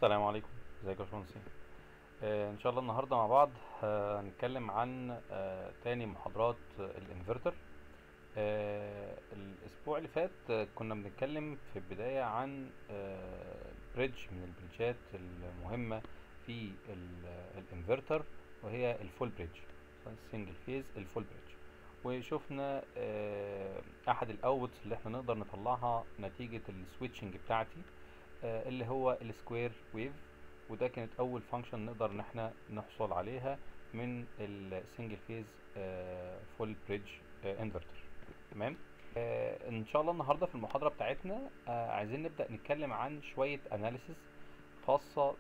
السلام عليكم ازيك يا باشمهندسين آه ان شاء الله النهارده مع بعض آه، هنتكلم عن آه تاني محاضرات آه، الانفرتر آه الاسبوع اللي فات آه كنا بنتكلم في البدايه عن آه بريدج من البريدجات المهمه في ال- الانفرتر وهي الفول بريدج السنجل فيز الفول بريدج وشفنا آه احد الاوتس اللي احنا نقدر نطلعها نتيجه السويتشنج بتاعتي آه، اللي هو السكوير ويف وده كانت اول فانكشن نقدر ان احنا نحصل عليها من السنجل فيز فول بريدج انفرتر تمام آه، ان شاء الله النهارده في المحاضره بتاعتنا آه، عايزين نبدا نتكلم عن شويه اناليسيس خاصه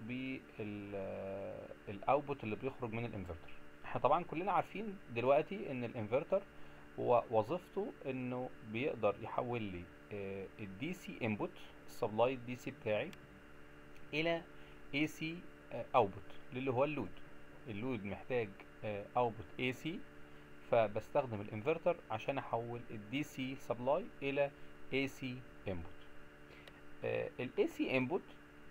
بالاوتبوت اللي بيخرج من الانفرتر احنا طبعا كلنا عارفين دلوقتي ان الانفرتر هو وظيفته انه بيقدر يحول لي الدي سي انبوت السبلاي الدي سي بتاعي الى اي سي اوتبوت اللي هو اللود اللود محتاج اوتبوت اي سي فبستخدم الانفرتر عشان احول الدي سي سبلاي الى اي سي انبوت الاي سي انبوت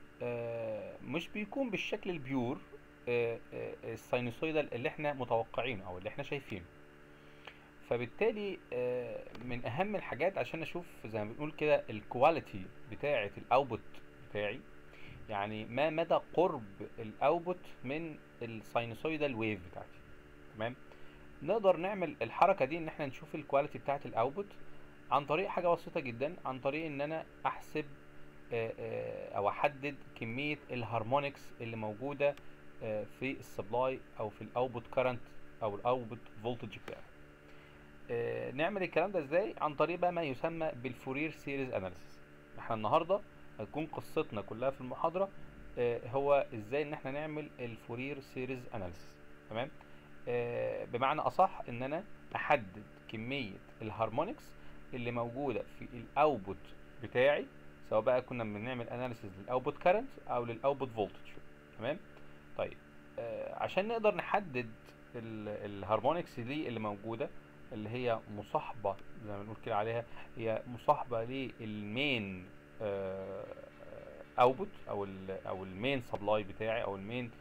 مش بيكون بالشكل البيور الساينوسويدال اللي احنا متوقعينه او اللي احنا شايفينه فبالتالي آه، من اهم الحاجات عشان اشوف زي ما بنقول كده الكواليتي بتاعه الاوتبوت بتاعي يعني ما مدى قرب الاوتبوت من الساينوسويدال ويف بتاعتي تمام نقدر نعمل الحركه دي ان احنا نشوف الكواليتي بتاعه الاوتبوت عن طريق حاجه بسيطه جدا عن طريق ان انا احسب آه، آه، او احدد كميه الهارمونكس اللي موجوده آه، في السبلاي او في الاوتبوت كارنت او الاوتبوت فولتج بتاعي آه، نعمل الكلام ده ازاي عن طريق بقى ما يسمى بالفورير سيريز اناليسيس احنا النهارده هتكون قصتنا كلها في المحاضره آه، هو ازاي ان احنا نعمل الفورير سيريز اناليسيس تمام آه، بمعنى اصح ان انا احدد كميه الهارمونكس اللي موجوده في الاوتبوت بتاعي سواء بقى كنا بنعمل اناليسيس للاوتبوت كارنت او للاوتبوت فولتج تمام طيب آه، عشان نقدر نحدد الهارمونكس دي اللي موجوده اللي هي مصاحبه زي ما بنقول كده عليها هي مصاحبه للمين اوتبوت او ال او المين سبلاي بتاعي او المين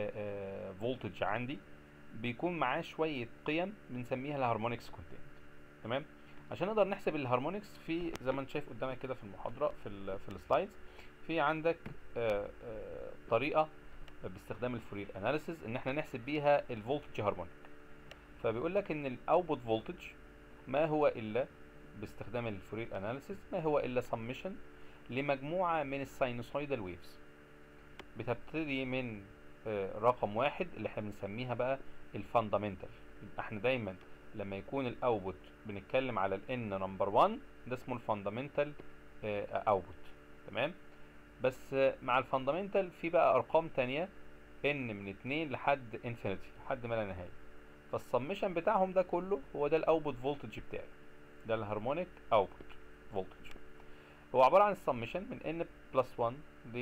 فولتج عندي بيكون معاه شويه قيم بنسميها الهارمونكس كونتنت تمام عشان نقدر نحسب الهارمونكس في زي ما انت شايف قدامك كده في المحاضره في ال في السلايدز في عندك آه، آه، طريقه باستخدام الفورير اناليسيز ان احنا نحسب بيها الفولتج هارمونيك فبيقول لك ان الاوتبوت فولتج ما هو الا باستخدام الفورير اناليسيس ما هو الا سمشن لمجموعه من الساينوسويدال ويفز بتبتدي من آه، رقم واحد اللي احنا بنسميها بقى الفاندامنتال يبقى احنا دايما لما يكون الاوتبوت بنتكلم على الان نمبر 1 ده اسمه الفاندامنتال اوتبوت تمام بس آه، مع الفاندامنتال في بقى ارقام تانية ان من 2 لحد انفينيتي لحد ما لا نهايه فالسمشن بتاعهم ده كله هو ده الاوتبوت فولتج بتاعي ده الهارمونيك اوتبوت فولتج هو عباره عن السمشن من ان بلس 1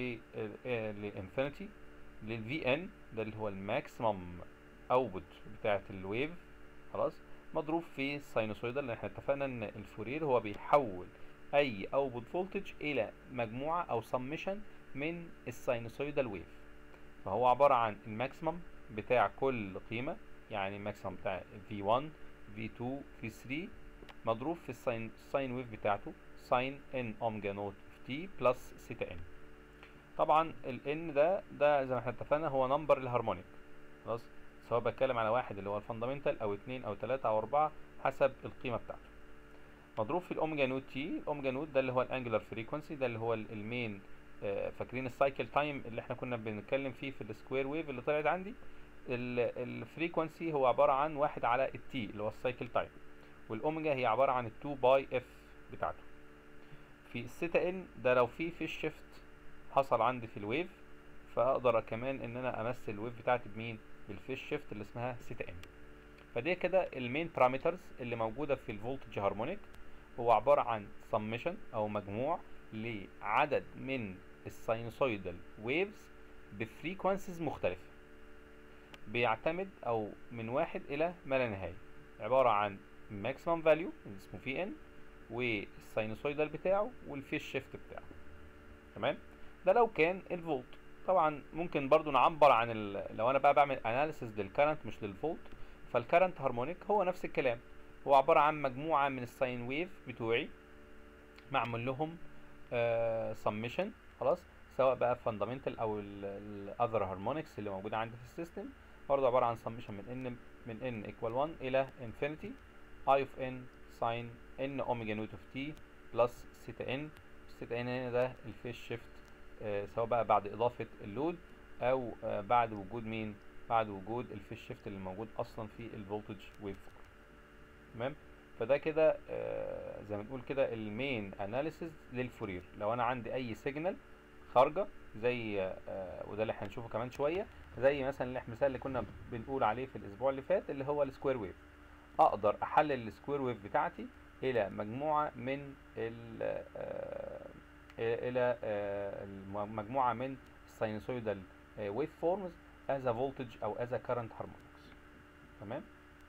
لانفينيتي للفي ان ده اللي هو الماكسيمم اوتبوت بتاعه الويف خلاص مضروب في الساينوسويدال لان احنا اتفقنا ان الفورير هو بيحول اي اوتبوت فولتج الى مجموعه او سمشن من الساينوسويدال ويف فهو عباره عن الماكسيمم بتاع كل قيمه يعني الماكسيمم بتاع V1 V2 V3 مضروب في الساين الساين ويف بتاعته ساين ان اوميجا نوت اوف تي بلس سيتا ان طبعا ال n ده ده زي ما احنا اتفقنا هو نمبر الهارمونيك خلاص سواء بتكلم على واحد اللي هو الفاندامنتال او اتنين او تلاتة او اربعة حسب القيمة بتاعته مضروب في الاوميجا نوت تي الاوميجا نوت ده اللي هو الانجلر فريكونسي ده اللي هو ال- المين آه، فاكرين السايكل تايم اللي احنا كنا بنتكلم فيه في السكوير ويف اللي طلعت عندي الفريكونسي هو عبارة عن واحد على التي اللي هو السايكل تايم والاوميجا هي عبارة عن التو باي اف بتاعته في الثيتا ان ده لو في في شيفت حصل عندي في الويف فاقدر كمان ان انا امثل الويف بتاعتي بمين بالفيش شيفت اللي اسمها ثيتا ان فدي كده المين بارامترز اللي موجوده في الفولتج هارمونيك هو عباره عن سمشن او مجموع لعدد من الساينوسويدال ويفز بفريكوانسيز مختلفه بيعتمد او من واحد الى ما لا نهايه عباره عن ماكسيمم فاليو اللي اسمه في ان والساينوسويدال بتاعه والفيش شيفت بتاعه تمام ده لو كان الفولت طبعا ممكن برضو نعبر عن ال... لو انا بقى بعمل اناليسيس للكرنت مش للفولت فالكرنت هارمونيك هو نفس الكلام هو عبارة عن مجموعة من الساين ويف بتوعي معمول لهم سميشن خلاص سواء بقى فاندامنتال او الاذر هارمونكس اللي موجوده عندي في السيستم برضه عباره عن سميشن من ان من ان ايكوال 1 الى انفينيتي اي اوف ان ساين ان اوميجا نوت اوف تي بلس سيتا ان سيتا ان هنا ده الفيس شيفت آه سواء بقى بعد اضافه اللود او آه بعد وجود مين بعد وجود الفيس شيفت اللي موجود اصلا في الفولتج ويف تمام فده كده آه زي ما نقول كده المين اناليسيز للفورير لو انا عندي اي سيجنال خارجه زي آه وده اللي احنا هنشوفه كمان شويه زي مثلا المثال اللي كنا بنقول عليه في الاسبوع اللي فات اللي هو السكوير ويف اقدر احلل السكوير ويف بتاعتي الى مجموعه من ال آه الى آه مجموعه من الساينوسويدال ويف فورمز از فولتج او از كارنت هارمونكس تمام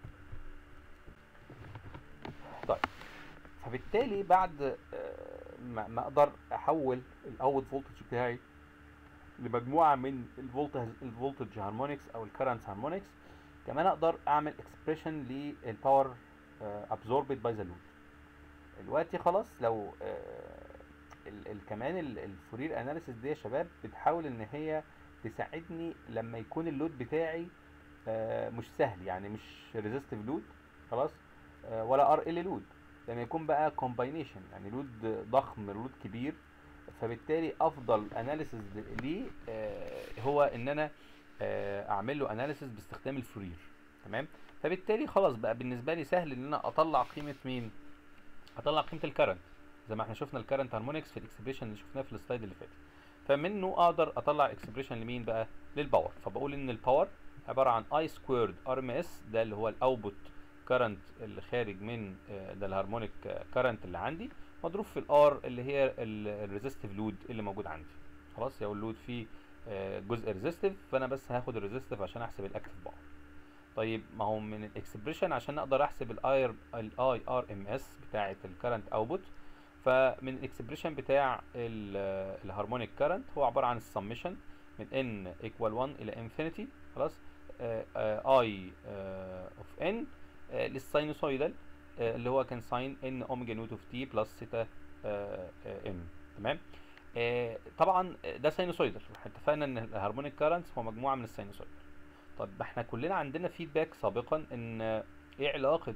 طيب فبالتالي بعد ما ما اقدر احول الاوت فولتج بتاعي لمجموعه من الفولتج الفولتج هارمونكس او الكرنت هارمونكس كمان اقدر اعمل اكسبريشن للباور ابزوربد باي ذا لود دلوقتي خلاص لو ال ال كمان الفورير اناليسيس دي يا شباب بتحاول ان هي تساعدني لما يكون اللود بتاعي مش سهل يعني مش ريزيستيف لود خلاص ولا ار ال لود لما يكون بقى كومباينيشن يعني لود ضخم لود كبير فبالتالي افضل اناليسيس ليه آه هو ان انا آه اعمل له اناليسيس باستخدام الفورير تمام فبالتالي خلاص بقى بالنسبه لي سهل ان انا اطلع قيمه مين اطلع قيمه الكرنت زي ما احنا شفنا الكرنت هارمونكس في الاكسبريشن اللي شفناه في السلايد اللي فات فمنه اقدر اطلع اكسبريشن لمين بقى للباور فبقول ان الباور عباره عن اي سكويرد ار ام اس ده اللي هو الاوتبوت كرنت اللي خارج من ده الهارمونيك كرنت اللي عندي مضروب في الار اللي هي الريزستيف لود اللي موجود عندي خلاص هو اللود فيه جزء ريزستيف فانا بس هاخد الريزستيف عشان احسب الاكتف باور طيب ما هو من الاكسبريشن عشان اقدر احسب الاي الاي ار ام اس بتاعه الكرنت اوتبوت فمن الاكسبريشن بتاع الهارمونيك كرنت هو عباره عن السمشن من ان ايكوال 1 الى انفينيتي خلاص اي اوف ان للساينوسويدال اللي هو كان ساين ان اوميجا نوت اوف تي بلس سيتا ام تمام آه طبعا ده ساينوسويدال احنا اتفقنا ان الهارمونيك كارنتس هو مجموعه من الساينوسويدال طب احنا كلنا عندنا فيدباك سابقا ان ايه علاقه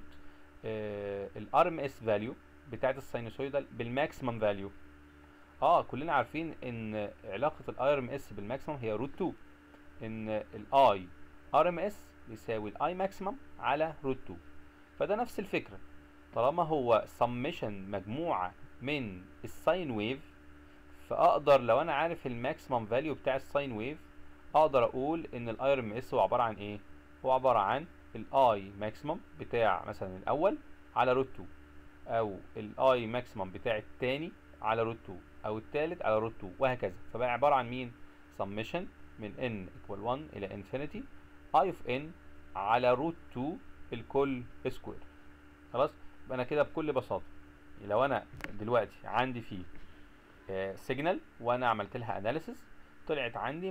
الار ام اس فاليو بتاعه الساينوسويدال بالماكسيمم فاليو اه كلنا عارفين ان علاقه الاي ار ام اس بالماكسيمم هي روت 2 ان الاي ار ام اس يساوي الاي ماكسيمم على روت 2 فده نفس الفكره طالما هو سميشن مجموعه من الساين ويف فاقدر لو انا عارف الماكسيمم فاليو بتاع الساين ويف اقدر اقول ان الاي ار ام اس هو عباره عن ايه هو عباره عن الاي ماكسيمم بتاع مثلا الاول على روت 2 او الاي ماكسيمم بتاع الثاني على روت 2 او الثالث على روت 2 وهكذا فبقى عباره عن مين سميشن من n equal 1 الى infinity i of n على روت 2 الكل سكوير خلاص يبقى انا كده بكل بساطه لو انا دلوقتي عندي فيه سيجنال وانا عملت لها اناليسيس طلعت عندي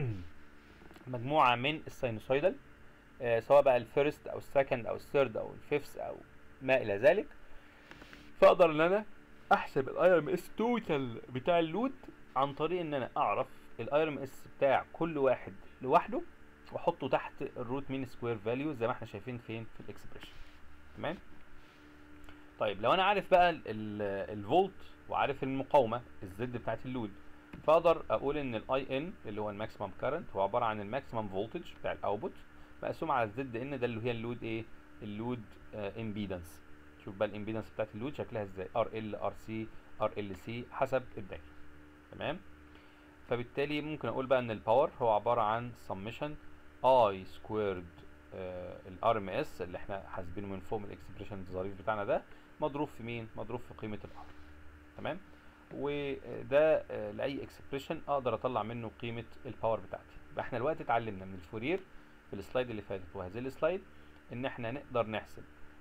مجموعه من الساينوسويدال آه سواء بقى الفيرست او السكند او الثيرد او الفيفث او ما الى ذلك فاقدر ان انا احسب الاي ار ام اس توتال بتاع اللود عن طريق ان انا اعرف الاي ار ام اس بتاع كل واحد لوحده واحطه تحت الروت مين سكوير فاليو زي ما احنا شايفين فين في الاكسبريشن تمام طيب لو انا عارف بقى الفولت وعارف المقاومه الزد بتاعت اللود فاقدر اقول ان الاي ان اللي هو الماكسيمم كارنت هو عباره عن الماكسيمم فولتج بتاع الاوتبوت مقسوم على الزد ان ده اللي هي اللود ايه اللود امبيدنس شوف بقى الامبيدنس بتاعت اللود شكلها ازاي ار ال ار سي ار ال سي حسب الدايره تمام فبالتالي ممكن اقول بقى ان الباور هو عباره عن سمشن اي سكويرد الار ام اس اللي احنا حاسبينه من فوق من الاكسبريشن الظريف بتاعنا ده مضروب في مين مضروب في قيمه الار تمام وده لاي اكسبريشن اقدر اطلع منه قيمه الباور بتاعتي يبقى احنا دلوقتي اتعلمنا من الفورير في السلايد اللي فاتت وهذه السلايد ان احنا نقدر نحسب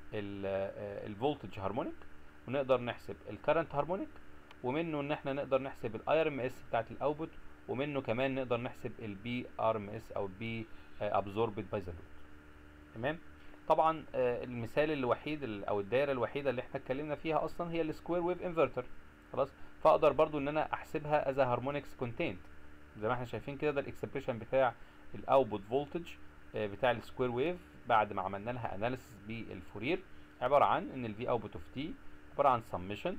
الفولتج هارمونيك ونقدر نحسب الكرنت هارمونيك ومنه ان احنا نقدر نحسب الاي ار ام اس بتاعت الاوتبوت ومنه كمان نقدر نحسب البي ار ام اس او البي ابزوربد باي ذا لود تمام طبعا آه، المثال الوحيد ال- او الدايره الوحيده اللي احنا اتكلمنا فيها اصلا هي السكوير ويف انفرتر خلاص فاقدر برضو ان انا احسبها از هارمونكس كونتينت زي ما احنا شايفين كده ده الاكسبريشن بتاع الاوتبوت فولتج بتاع السكوير ويف بعد ما عملنا لها اناليسيس بالفورير عباره عن ان الفي اوتبوت اوف تي عباره عن سمشن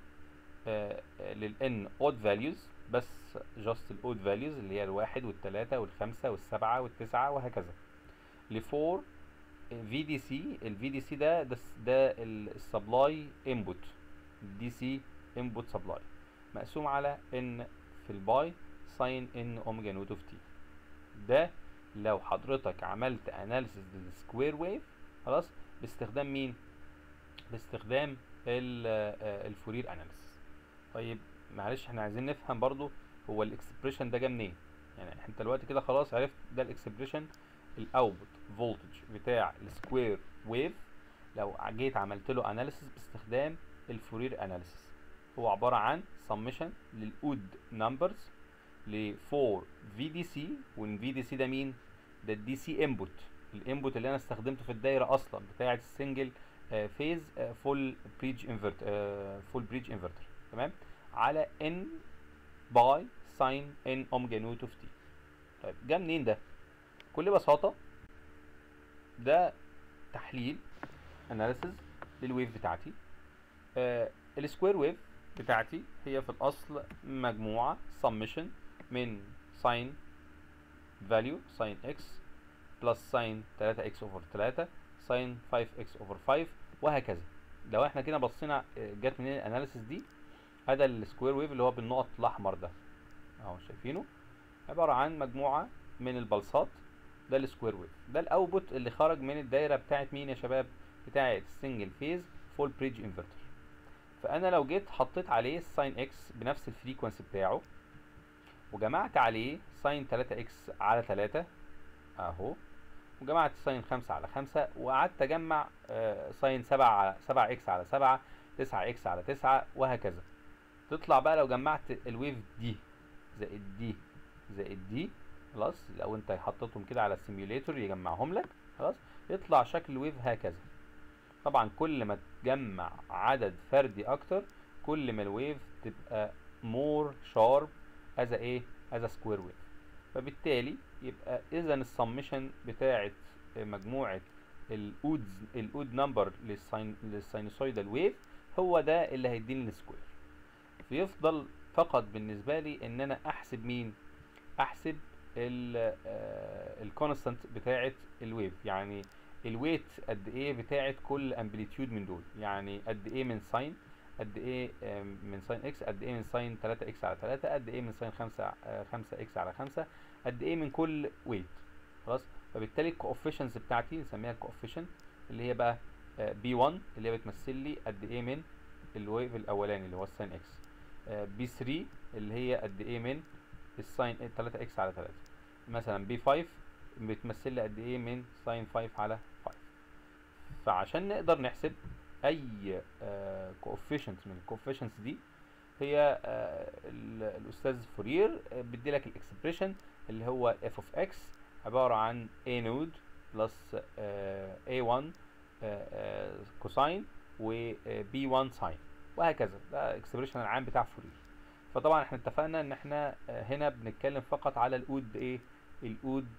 للان اود فاليوز بس جاست الاود فاليوز اللي هي الواحد والثلاثه والخمسه والسبعه والتسعه وهكذا لفور في دي سي الفي دي سي ده ده الس- ده السبلاي انبوت الدي سي انبوت سبلاي مقسوم على ان في الباي ساين ان اوميجا نوت اوف تي ده لو حضرتك عملت اناليسيس للسكوير ويف خلاص باستخدام مين باستخدام ال- آه، الفورير اناليسيس طيب معلش احنا عايزين نفهم برضو هو الاكسبريشن ده جه منين يعني انت دلوقتي كده خلاص عرفت ده الاكسبريشن الاوتبوت فولتج بتاع السكوير ويف لو جيت عملت له اناليسيس باستخدام الفورير اناليسيس هو عباره عن سمشن للاود نمبرز ل 4 في دي سي والفي دي سي ده مين ده الدي سي انبوت الانبوت اللي انا استخدمته في الدايره اصلا بتاعه السنجل فيز فول بريدج انفرت فول بريدج انفرتر تمام على ان باي ساين ان اوميجا نوت اوف تي طيب جه منين ده بكل بساطه ده تحليل اناليسز للويف بتاعتي آه السكوير ويف بتاعتي هي في الاصل مجموعه سمشن من ساين فاليو ساين اكس بلس ساين 3 اكس اوفر 3 ساين 5 اكس اوفر 5 وهكذا لو احنا كده بصينا آه، جت منين الاناليسيس دي هذا السكوير ويف اللي هو بالنقط الاحمر ده اهو شايفينه عباره عن مجموعه من البلصات ده السكوير ويف ده الاوتبوت اللي خرج من الدايره بتاعت مين يا شباب بتاعت السنجل فيز فول بريدج انفرتر فانا لو جيت حطيت عليه الساين اكس بنفس الفريكونسي بتاعه وجمعت عليه ساين 3 اكس على 3 اهو وجمعت ساين 5 على 5 وقعدت اجمع آه، ساين 7 على 7 اكس على 7 9 اكس على 9 وهكذا تطلع بقى لو جمعت الويف دي زائد دي زائد دي خلاص لو انت حطيتهم كده على السيميوليتور يجمعهم لك خلاص يطلع شكل الويف هكذا طبعا كل ما تجمع عدد فردي اكتر كل ما الويف تبقى مور شارب از ايه از سكوير ويف فبالتالي يبقى اذا السمشن بتاعه مجموعه الاودز الاود نمبر للساينوسويدال ويف هو ده اللي هيديني السكوير فيفضل فقط بالنسبه لي ان انا احسب مين احسب الكونستانت بتاعه الويف يعني الويت قد ايه بتاعه كل امبليتيود من دول يعني قد ايه من ساين قد ايه آم، من ساين اكس قد ايه من ساين 3 اكس على 3 قد ايه من ساين 5 5 اكس على 5 قد ايه من كل ويت خلاص فبالتالي الكوفيشنز بتاعتي نسميها الكوفيشن اللي هي بقى بي 1 اللي هي بتمثل لي قد ايه من الويف الاولاني اللي هو الساين اكس بي 3 اللي هي قد ايه من الساين 3 اكس على 3 مثلا بي 5 بتمثل لي قد ايه من ساين 5 على 5 فعشان نقدر نحسب اي كوفيشنت من الكوفيشنتس دي هي آه، ال- الاستاذ فورير آه، بيدي لك الاكسبريشن اللي هو اف اوف اكس عباره عن a نود بلس a1 كوساين و b1 ساين وهكذا ده الاكسبريشن العام بتاع فورير فطبعا احنا اتفقنا ان احنا آه، هنا بنتكلم فقط على الاود ايه الاود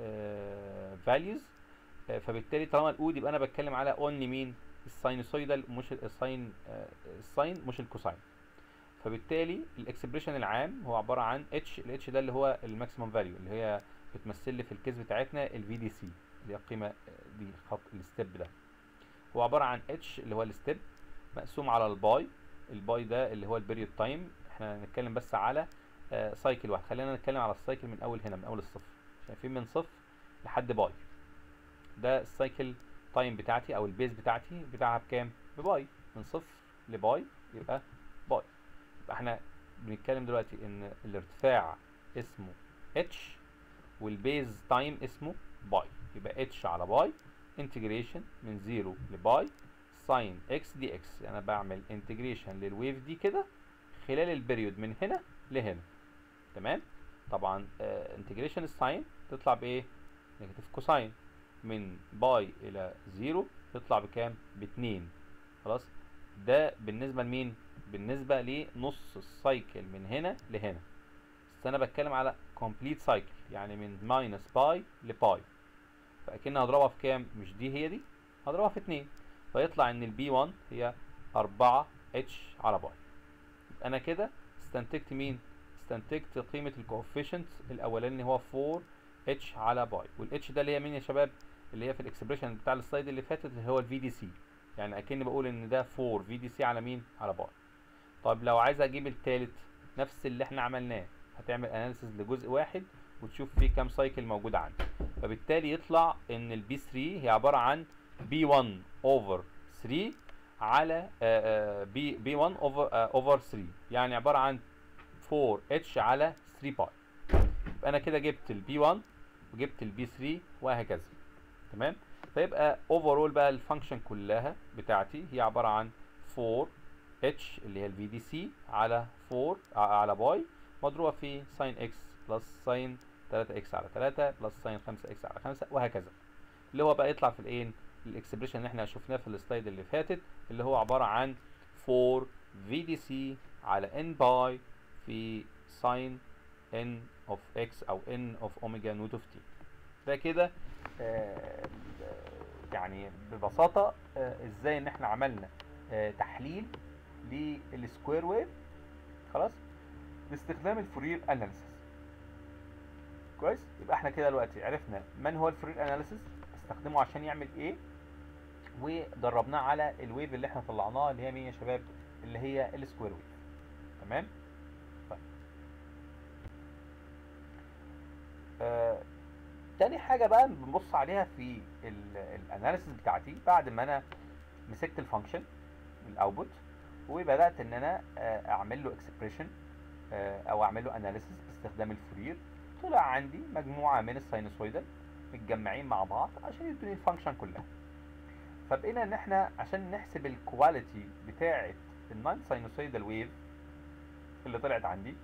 فاليوز فبالتالي طالما الاود يبقى انا بتكلم على اونلي مين الساينوسويدال مش الساين آه، الساين مش الكوساين فبالتالي الاكسبريشن العام هو عباره عن اتش الاتش ده اللي هو الماكسيمم فاليو اللي هي بتمثل لي في الكيس بتاعتنا الفي دي سي اللي هي القيمه آه، دي خط الستيب ده هو عباره عن اتش اللي هو الستيب مقسوم على الباي الباي ده اللي هو البيريود تايم احنا هنتكلم بس على آه، سايكل واحد خلينا نتكلم على السايكل من اول هنا من اول الصفر شايفين من صفر لحد باي ده السايكل تايم بتاعتي او البيز بتاعتي بتاعها بكام بباي من صفر لباي يبقى باي يبقى احنا بنتكلم دلوقتي ان الارتفاع اسمه اتش والبيز تايم اسمه باي يبقى اتش على باي انتجريشن من زيرو لباي ساين اكس دي اكس انا بعمل انتجريشن للويف دي كده خلال البريود من هنا لهنا تمام طبعا انتجريشن الساين تطلع بايه نيجاتيف كوساين من باي الى زيرو تطلع بكام باتنين خلاص ده بالنسبه لمين بالنسبه لنص السايكل من هنا لهنا بس انا بتكلم على كومبليت سايكل يعني من ماينس باي لباي فاكن هضربها في كام مش دي هي دي هضربها في اتنين فيطلع ان البي 1 هي 4 اتش على باي انا كده استنتجت مين استنتجت قيمة الكوفيشنت الاولاني هو 4 اتش على باي والاتش ده اللي هي مين يا شباب اللي هي في الاكسبريشن بتاع السلايد اللي فاتت اللي هو الفي دي سي يعني اكني بقول ان ده 4 في دي سي على مين على باي طب لو عايز اجيب التالت نفس اللي احنا عملناه هتعمل اناليسيز لجزء واحد وتشوف فيه كام سايكل موجود عندي فبالتالي يطلع ان البي 3 هي عبارة عن بي 1 اوفر 3 على بي بي 1 اوفر اوفر 3 يعني عباره عن 4 اتش على 3 باي يبقى انا كده جبت البي 1 وجبت البي 3 وهكذا تمام فيبقى اوفرول بقى الفانكشن كلها بتاعتي هي عباره عن 4 اتش اللي هي الفي دي سي على 4 على باي مضروبه في ساين اكس بلس ساين 3 اكس على 3 بلس ساين 5 اكس على 5 وهكذا اللي هو بقى يطلع في الايه الاكسبريشن اللي احنا شفناه في السلايد اللي فاتت اللي هو عباره عن 4 في دي سي على ان باي في ساين ان اوف اكس او ان اوف اوميجا نوت اوف تي ده كده آه يعني ببساطه آه ازاي ان احنا عملنا آه تحليل للسكوير ويف خلاص باستخدام الفورير اناليسيس كويس يبقى احنا كده دلوقتي عرفنا من هو الفورير اناليسيس استخدمه عشان يعمل ايه ودربناه على الويف اللي احنا طلعناها اللي هي مين يا شباب اللي هي السكوير ويف تمام طيب آه تاني حاجة بقى بنبص عليها في الاناليسيس بتاعتي بعد ما انا مسكت الفانكشن الاوتبوت وبدات ان انا آه اعمل له اكسبريشن آه او اعمل له اناليسيس باستخدام الفورير طلع عندي مجموعة من الساينوسويدال متجمعين مع بعض عشان يدوني الفانكشن كلها فبقينا ان احنا عشان نحسب الكواليتي بتاعه النون ساينوسويدال ويف اللي طلعت عندي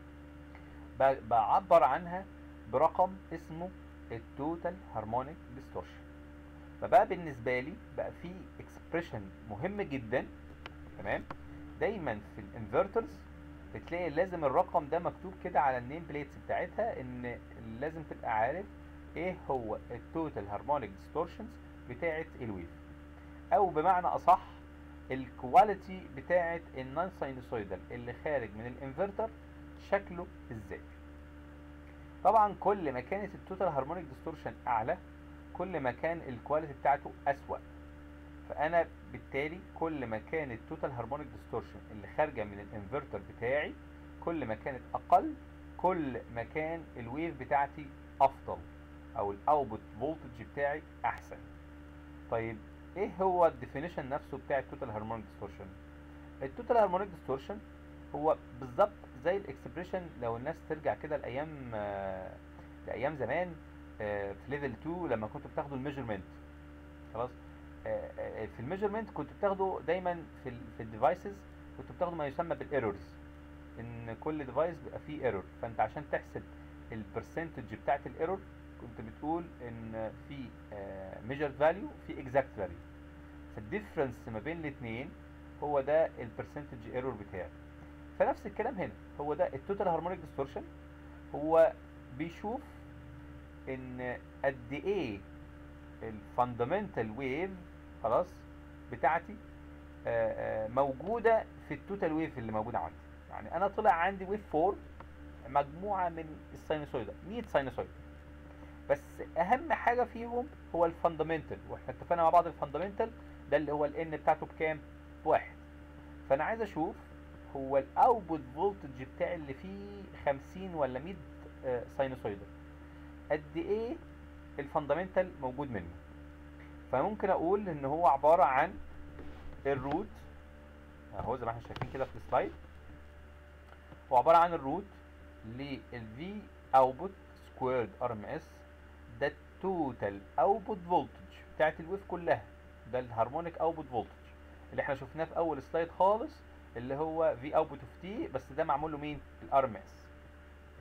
بعبر عنها برقم اسمه التوتال هارمونيك ديستورشن فبقى بالنسبه لي بقى في اكسبريشن مهم جدا تمام دايما في الانفرترز بتلاقي لازم الرقم ده مكتوب كده على النيم بليتس بتاعتها ان لازم تبقى عارف ايه هو التوتال هارمونيك ديستورشنز بتاعه الويف او بمعنى اصح الكواليتي بتاعه النون ساينوسويدال اللي خارج من الانفرتر شكله ازاي طبعا كل ما كانت التوتال هارمونيك ديستورشن اعلى كل ما كان الكواليتي بتاعته اسوأ فانا بالتالي كل ما كان التوتال هارمونيك ديستورشن اللي خارجه من الانفرتر بتاعي كل ما كانت اقل كل ما كان الويف بتاعتي افضل او الاوتبوت فولتج بتاعي احسن طيب ايه هو الديفينيشن نفسه بتاع التوتال هارمونيك ديستورشن التوتال هارمونيك ديستورشن هو بالظبط زي الاكسبريشن لو الناس ترجع كده لايام آه لايام زمان آه في ليفل 2 لما كنتوا بتاخدوا الميجرمنت خلاص آه في الميجرمنت كنتوا بتاخدوا دايما في ال في الديفايسز كنتوا بتاخدوا ما يسمى بالايرورز ان كل ديفايس بيبقى فيه ايرور فانت عشان تحسب البرسنتج بتاعت الايرور كنت بتقول ان في ميجرد فاليو في اكزاكت فاليو فالديفرنس ما بين الاثنين هو ده البرسنتج ايرور بتاعي فنفس الكلام هنا هو ده التوتال هارمونيك ديستورشن هو بيشوف ان قد ايه الفاندامنتال ويف خلاص بتاعتي آآ آآ موجوده في التوتال ويف اللي موجوده عندي يعني انا طلع عندي ويف 4 مجموعه من الساينوسويدا 100 ساينوسويدا بس اهم حاجه فيهم هو الفاندامنتال واحنا اتفقنا مع بعض الفاندامنتال ده اللي هو الان بتاعته بكام بواحد فانا عايز اشوف هو الاوتبوت فولتج بتاعي اللي فيه 50 ولا 100 آه ساينوسويدا قد ايه الفاندامنتال موجود منه فممكن اقول ان هو عباره عن الروت اهو زي ما احنا شايفين كده في السلايد هو عباره عن الروت للفي اوتبوت سكويرد ار ام اس ده التوتال اوتبوت فولتج بتاعت الويف كلها ده الهارمونيك اوتبوت فولتج اللي احنا شفناه في اول سلايد خالص اللي هو في اوتبوت اوف تي بس ده معمول له مين الار ام اس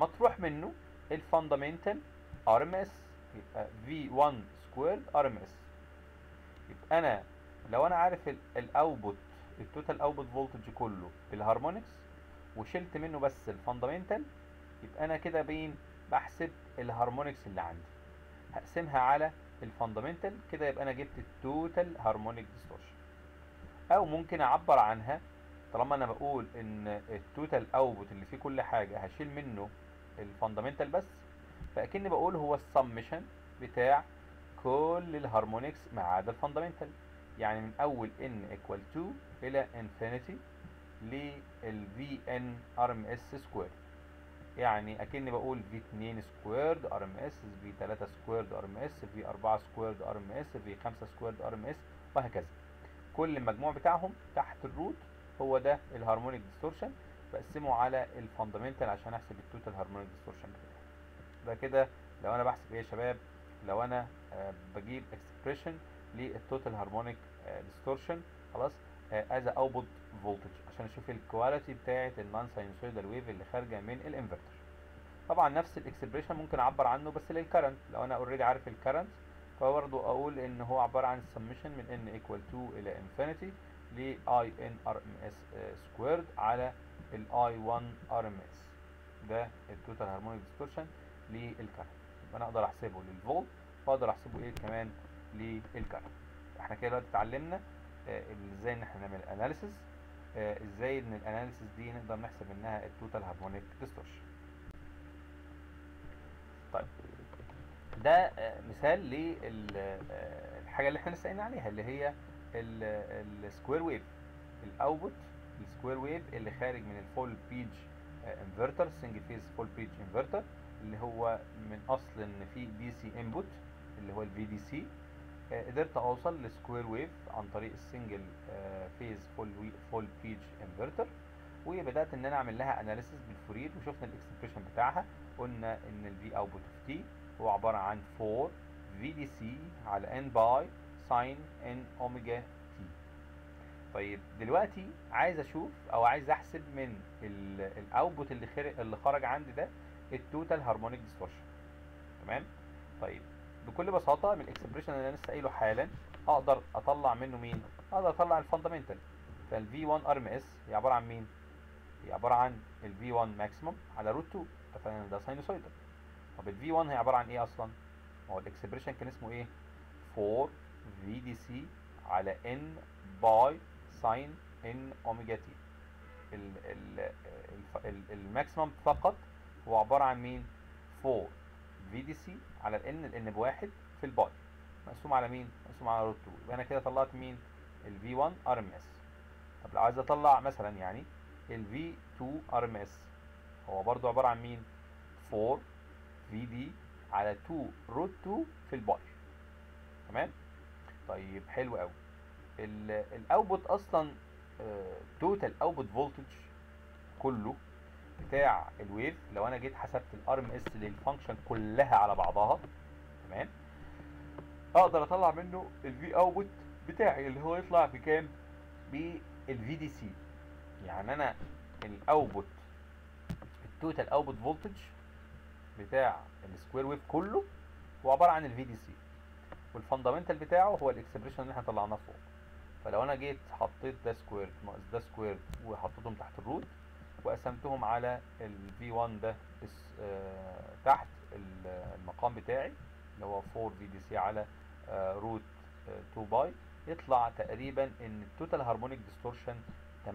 مطروح منه الفاندامنتال ار ام اس يبقى في 1 سكويرد ار ام اس يبقى انا لو انا عارف الاوتبوت التوتال اوتبوت فولتج كله بالهارمونكس وشلت منه بس الفاندامنتال يبقى انا كده بين بحسب الهارمونكس اللي عندي هقسمها على الفاندامنتال كده يبقى انا جبت التوتال هارمونيك ديستورشن او ممكن اعبر عنها طالما انا بقول ان التوتال اوتبوت اللي فيه كل حاجه هشيل منه الفاندامنتال بس فاكني بقول هو السمشن بتاع كل الهارمونكس ما عدا الفاندامنتال يعني من اول n equal 2 الى infinity لل vn rms سكوير يعني اكني بقول في 2 سكويرد ار ام اس في 3 سكويرد ار ام اس في 4 سكويرد ار ام اس في 5 سكويرد ار ام اس وهكذا كل المجموع بتاعهم تحت الروت هو ده الهارمونيك ديستورشن بقسمه على الفاندامنتال عشان احسب التوتال هارمونيك ديستورشن بتاعي ده كده لو انا بحسب ايه يا شباب لو انا آه بجيب اكسبريشن للتوتال هارمونيك ديستورشن خلاص از اوتبوت فولتج عشان اشوف الكواليتي بتاعه النون ساينوسويدال ويف اللي خارجه من الانفرتر طبعا نفس الاكسبريشن ممكن اعبر عنه بس للكرنت لو انا اوريدي عارف الكرنت فبرضه اقول ان هو عباره عن السمشن من n equal 2 الى infinity ل i n r m s سكويرد على ال i 1 r m s ده التوتال هارمونيك ديستورشن للكرنت يبقى انا اقدر احسبه للفولت واقدر احسبه ايه كمان للكرنت احنا كده دلوقتي اتعلمنا ازاي ان احنا نعمل اناليسيس ازاي ان الاناليسيس دي نقدر نحسب منها التوتال هارمونيك ديستورشن طيب ده مثال للحاجه اللي احنا لسه قايلين عليها اللي هي السكوير ويف الاوتبوت السكوير ويف اللي خارج من الفول بيج انفرتر سنجل فيز فول بيج انفرتر اللي هو من اصل ان في دي سي انبوت اللي هو الفي دي سي قدرت اوصل لسكوير ويف عن طريق السنجل فيز فول فول بيج انفرتر وبدات ان انا اعمل لها اناليسيس بالفورير وشفنا الاكسبريشن بتاعها قلنا ان الفي اوتبوت اوف تي هو عباره عن 4 في دي سي على ان باي ساين ان اوميجا تي طيب دلوقتي عايز اشوف او عايز احسب من الاوتبوت اللي خرج اللي خرج عندي ده التوتال هارمونيك ديستورشن تمام طيب بكل بساطه من الاكسبريشن اللي انا لسه قايله حالا اقدر اطلع منه مين اقدر اطلع الفاندامنتال فالفي 1 ار ام اس هي عباره عن مين هي عباره عن الفي 1 ماكسيمم على روت 2 اتفقنا ده ساينوسويدال طب الفي 1 هي عباره عن ايه اصلا هو الاكسبريشن كان اسمه ايه 4 في دي سي على ان باي ساين ان اوميجا تي الماكسيمم فقط هو عباره عن مين 4 في دي سي على الان الان بواحد في الباي مقسوم على مين مقسوم على روت 2 يبقى انا كده طلعت مين الفي 1 ار ام اس طب لو عايز اطلع مثلا يعني الفي 2 ار ام اس هو برضو عباره عن مين 4 في دي على 2 روت 2 في الباي تمام طيب حلو قوي الاوتبوت اصلا توتال اوتبوت فولتج كله بتاع الويف لو انا جيت حسبت الار ام اس للفانكشن كلها على بعضها تمام اقدر اطلع منه الفي اوتبوت بتاعي اللي هو يطلع بكام بالفي دي سي يعني انا الاوتبوت التوتال اوتبوت فولتج بتاع السكوير ويف كله هو عباره عن الفي دي سي والفاندامنتال بتاعه هو الاكسبريشن اللي احنا طلعناه فوق فلو انا جيت حطيت ده سكوير ناقص ده سكوير وحطيتهم تحت الروت وقسمتهم على ال V1 ده آه تحت المقام بتاعي اللي هو 4 في دي سي على آه روت آه 2 باي يطلع تقريبا ان التوتال هارمونيك ديستورشن 48%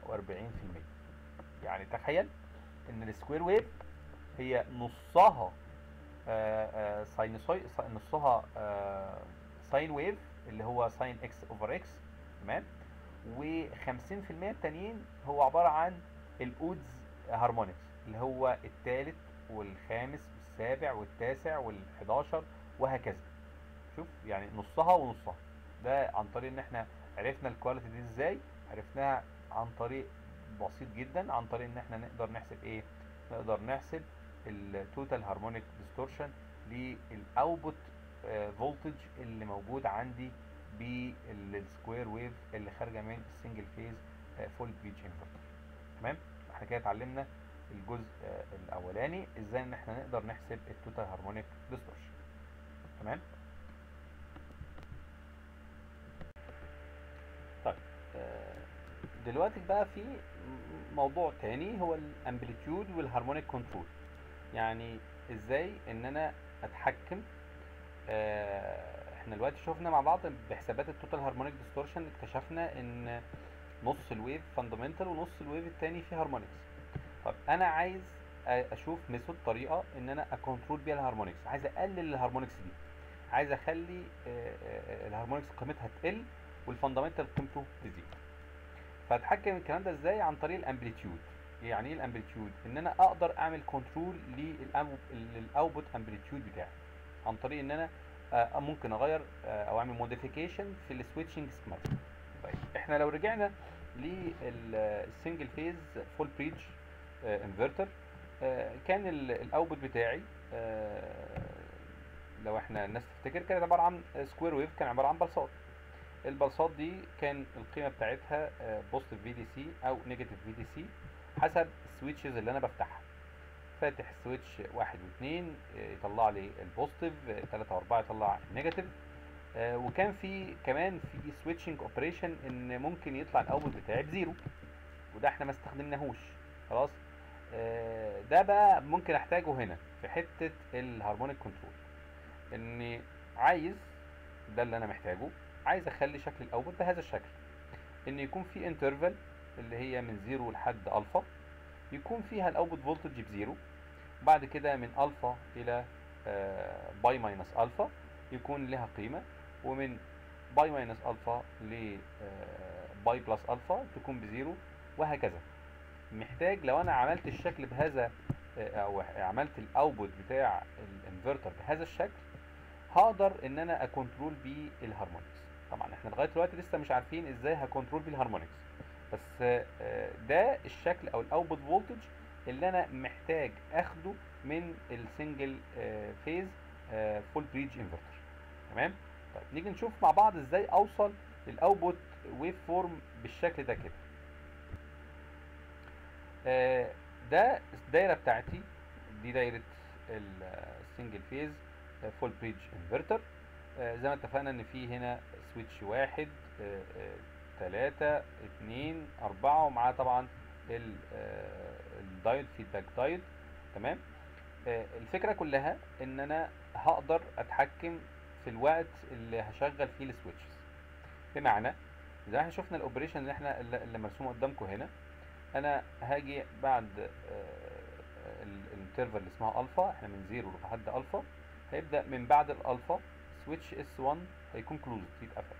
يعني تخيل ان السكوير ويف هي نصها ساينوسوي نصها ساين ويف اللي هو ساين اكس اوفر اكس تمام و50% التانيين هو عباره عن الاودز هارمونكس اللي هو الثالث والخامس والسابع والتاسع والحداشر وهكذا شوف يعني نصها ونصها ده عن طريق ان احنا عرفنا الكواليتي دي ازاي عرفناها عن طريق بسيط جدا عن طريق ان احنا نقدر نحسب ايه نقدر نحسب التوتال هارمونيك ديستورشن للاوتبوت فولتج اللي موجود عندي بالسكوير ويف اللي خارجه من السنجل فيز فول بيج انفرتر تمام احنا كده اتعلمنا الجزء آه، الاولاني ازاي ان احنا نقدر نحسب التوتال هارمونيك ديستورشن تمام طيب آه، دلوقتي بقى في م- موضوع تاني هو الامبليتيود والهارمونيك كنترول يعني ازاي ان انا اتحكم آه، احنا دلوقتي شفنا مع بعض بحسابات التوتال هارمونيك ديستورشن اكتشفنا ان نص الويف فاندامنتال ونص الويف التاني فيه هارمونكس طب انا عايز أ- اشوف ميثود طريقه ان انا اكونترول بيها الهارمونكس عايز اقلل الهارمونكس دي عايز اخلي آه، آه، الهارمونكس قيمتها تقل والفاندامنتال قيمته تزيد فاتحكم الكلام ده ازاي عن طريق الامبليتيود يعني ايه الامبليتيود ان انا اقدر اعمل كنترول للاوتبوت امبليتيود بتاعي عن طريق ان انا آه، ممكن اغير آه، او اعمل موديفيكيشن في السويتشنج سكيماتيك طيب احنا لو رجعنا للسنجل فيز فول بريدج انفرتر كان الاوتبوت بتاعي آه، لو احنا الناس تفتكر كانت عباره عن سكوير ويف كان عباره عن بلصات البلصات دي كان القيمه بتاعتها بوزيتيف في دي سي او نيجاتيف في دي سي حسب السويتشز اللي انا بفتحها فاتح سويتش واحد واثنين آه، يطلع لي البوزيتيف آه، تلاتة واربعة يطلع النيجاتيف آه، وكان في كمان في سويتشنج اوبريشن ان ممكن يطلع الاوتبوت بتاعي بزيرو وده احنا ما استخدمناهوش خلاص آه، ده بقى ممكن احتاجه هنا في حته الهارمونيك كنترول اني عايز ده اللي انا محتاجه عايز اخلي شكل الاوتبوت بهذا الشكل ان يكون في انترفال اللي هي من زيرو لحد الفا يكون فيها الاوتبوت فولتج بزيرو بعد كده من الفا الى باي ماينس الفا يكون لها قيمه ومن باي ماينس الفا ل باي بلس الفا تكون بزيرو وهكذا محتاج لو انا عملت الشكل بهذا آه، او عملت الاوتبوت بتاع الانفرتر بهذا الشكل هقدر ان انا اكونترول بيه الهارمونكس طبعا احنا لغايه دلوقتي لسه مش عارفين ازاي هكونترول بيه الهارمونكس بس آه، ده الشكل او الاوتبوت فولتج اللي انا محتاج اخده من السنجل فيز فول بريدج انفرتر تمام طيب نيجي نشوف مع بعض ازاي اوصل للاوتبوت ويف فورم بالشكل ده كده آه، ده الدايره بتاعتي دي دايره السنجل فيز فول بريدج انفرتر زي ما اتفقنا ان في هنا سويتش واحد آه، آه، تلاتة اتنين أربعة ومعاه طبعا ال- آه، الدايود فيدباك دايود تمام آه، الفكرة كلها ان انا هقدر اتحكم في الوقت اللي هشغل فيه السويتشز بمعنى زي ما احنا شفنا الاوبريشن اللي احنا اللي اللي مرسومه قدامكم هنا انا هاجي بعد الانترفال اللي اسمها الفا احنا من زيرو لحد الفا هيبدا من بعد الالفا سويتش اس 1 هيكون كلوزد يتقفل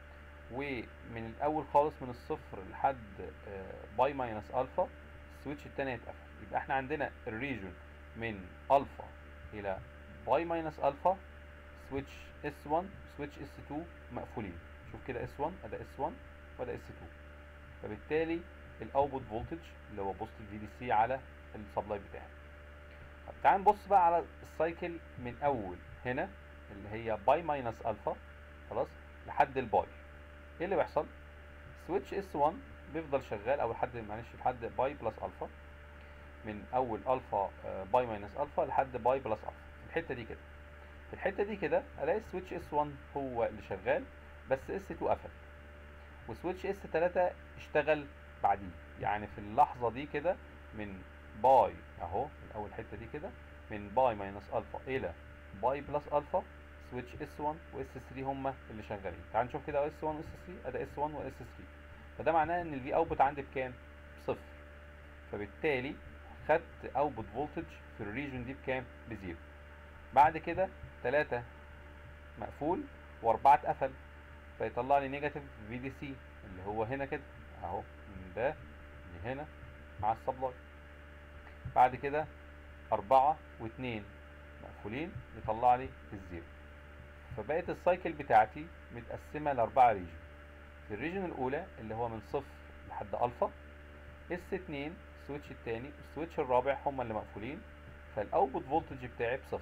ومن الاول خالص من الصفر لحد باي ماينس الفا السويتش التاني هيتقفل يبقى احنا عندنا الريجون من الفا الى باي ماينس الفا سويتش اس 1 سويتش اس 2 مقفولين شوف كده اس 1 ادي اس 1 وده اس 2 فبالتالي الاوتبوت فولتج اللي هو بوزيتيف في دي سي على السبلاي بتاعي طب تعال نبص بقى على السايكل من اول هنا اللي هي باي ماينس الفا خلاص لحد الباي ايه اللي بيحصل سويتش اس 1 بيفضل شغال او لحد معلش لحد باي بلس الفا من اول الفا آه، باي ماينس الفا لحد باي بلس الفا في الحته دي كده في الحته دي كده الاقي سويتش اس 1 هو اللي شغال بس اس 2 قفل وسويتش اس 3 اشتغل بعديه يعني في اللحظه دي كده من باي اهو من اول حته دي كده من باي ماينس الفا الى باي بلس الفا سويتش اس 1 واس 3 هما اللي شغالين تعال نشوف كده اس 1 واس 3 ادي اس 1 واس 3 فده معناه ان الفي اوتبوت عندي بكام بصفر فبالتالي خدت اوتبوت فولتج في الريجن دي بكام بزيرو بعد كده 3 مقفول و4 اتقفل فيطلع لي نيجاتيف في دي سي اللي هو هنا كده اهو من ده لهنا مع السبلاي بعد كده أربعة واتنين مقفولين يطلع لي الزيرو فبقت السايكل بتاعتي متقسمة لأربعة ريجن في الريجن الأولى اللي هو من صفر لحد ألفا اس اتنين السويتش التاني والسويتش الرابع هما اللي مقفولين فالأوتبوت فولتج بتاعي بصفر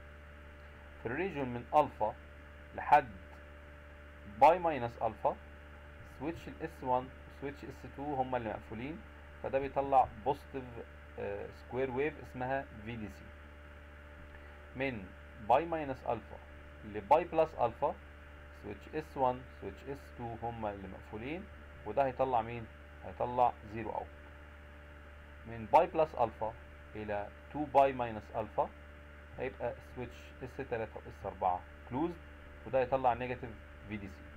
في الريجن من ألفا لحد باي ماينس ألفا سويتش الاس 1 وسويتش اس 2 هما اللي مقفولين فده بيطلع بوزيتيف سكوير ويف اسمها في دي سي من باي ماينس الفا لباي بلس الفا سويتش اس 1 سويتش اس 2 هما اللي مقفولين وده هيطلع مين هيطلع زيرو اوت من باي بلس الفا الى 2 باي ماينس الفا هيبقى سويتش اس 3 واس 4 كلوزد وده هيطلع نيجاتيف في دي سي